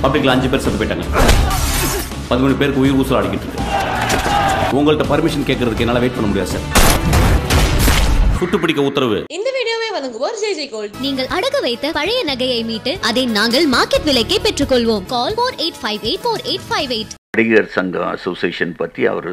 பப்ளிக்ல அஞ்சு பேர் செத்து போயிட்டாங்க பதிமூணு பேருக்கு உயிர் ஊசல் அடிக்கிட்டு இருக்கு உங்கள்கிட்ட பர்மிஷன் கேட்கறதுக்கு என்னால் வெயிட் பண்ண முடியாது சார் சுட்டு பிடிக்க உத்தரவு இந்த வீடியோவை வழங்குவோர் ஜே ஜே கோல்ட் நீங்கள் அடகு வைத்த பழைய நகையை மீட்டு அதை நாங்கள் மார்க்கெட் விலைக்கே பெற்றுக்கொள்வோம் call four eight five eight four eight five eight நடிகர் சங்கம் அசோசியேஷன் பற்றி அவர்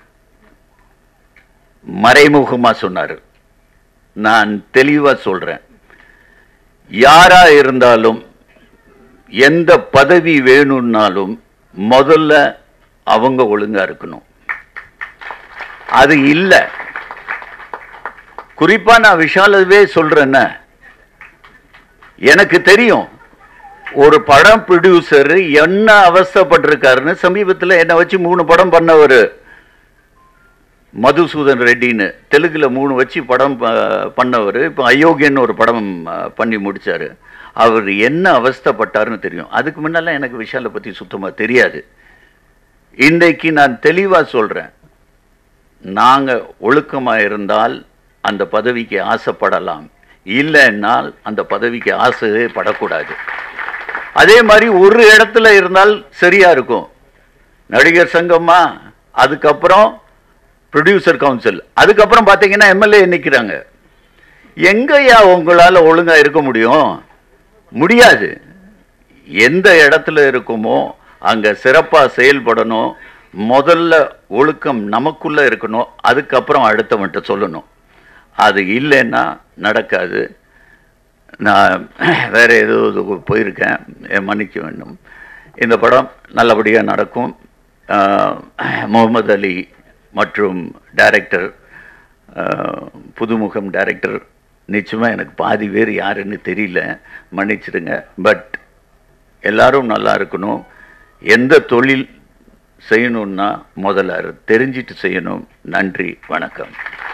மறைமுகமாக சொன்னார் நான் தெளிவாக சொல்கிறேன் யாரா இருந்தாலும் எந்த பதவி வேணும்னாலும் முதல்ல அவங்க ஒழுங்கா இருக்கணும் அது இல்லை குறிப்பா நான் விஷாலவே சொல்றேன்ன எனக்கு தெரியும் ஒரு படம் ப்ரொடியூசர் என்ன அவஸ்தைப்பட்டிருக்காருன்னு சமீபத்தில் என்னை வச்சு மூணு படம் பண்ணவர் மதுசூதன் ரெட்டின்னு தெலுங்குல மூணு வச்சு படம் ப- பண்ணவர் இப்போ அயோக்கியன்னு ஒரு படம் அஹ், பண்ணி முடிச்சாரு அவர் என்ன அவஸ்தைப்பட்டாருன்னு தெரியும் அதுக்கு முன்னெல்லாம் எனக்கு விஷாலை பற்றி சுத்தமாக தெரியாது இன்றைக்கு நான் தெளிவாக சொல்கிறேன் நாங்கள் ஒழுக்கமாக இருந்தால் அந்த பதவிக்கு ஆசைப்படலாம் இல்லைன்னால் அந்த பதவிக்கு ஆசையே படக்கூடாது அதே மாதிரி ஒரு இடத்துல இருந்தால் சரியா இருக்கும் நடிகர் சங்கமா அதுக்கப்புறம் ப்ரொடியூசர் கவுன்சில் அதுக்கப்புறம் பார்த்தீங்கன்னா எம்எல்ஏ நிற்கிறாங்க எங்கய்யா உங்களால் ஒழுங்கா இருக்க முடியும் முடியாது எந்த இடத்துல இருக்குமோ அங்க சிறப்பா செயல்படணும் முதல்ல ஒழுக்கம் நமக்குள்ள இருக்கணும் அதுக்கப்புறம் அடுத்தவன்ட்ட சொல்லணும் அது இல்லைன்னா நடக்காது நான் வேற ஏதோ இது போயிருக்கேன் என் மன்னிக்க வேண்டும் இந்த படம் நல்லபடியாக நடக்கும் ஆஹ், முகமது அலி மற்றும் டைரக்டர் புதுமுகம் டைரக்டர் நிச்சயமாக எனக்கு பாதி பேர் யாருன்னு தெரியல மன்னிச்சிடுங்க பட் எல்லாரும் நல்லா இருக்கணும் எந்த தொழில் செய்யணும்னா முதல்ல அதை தெரிஞ்சிட்டு செய்யணும் நன்றி வணக்கம்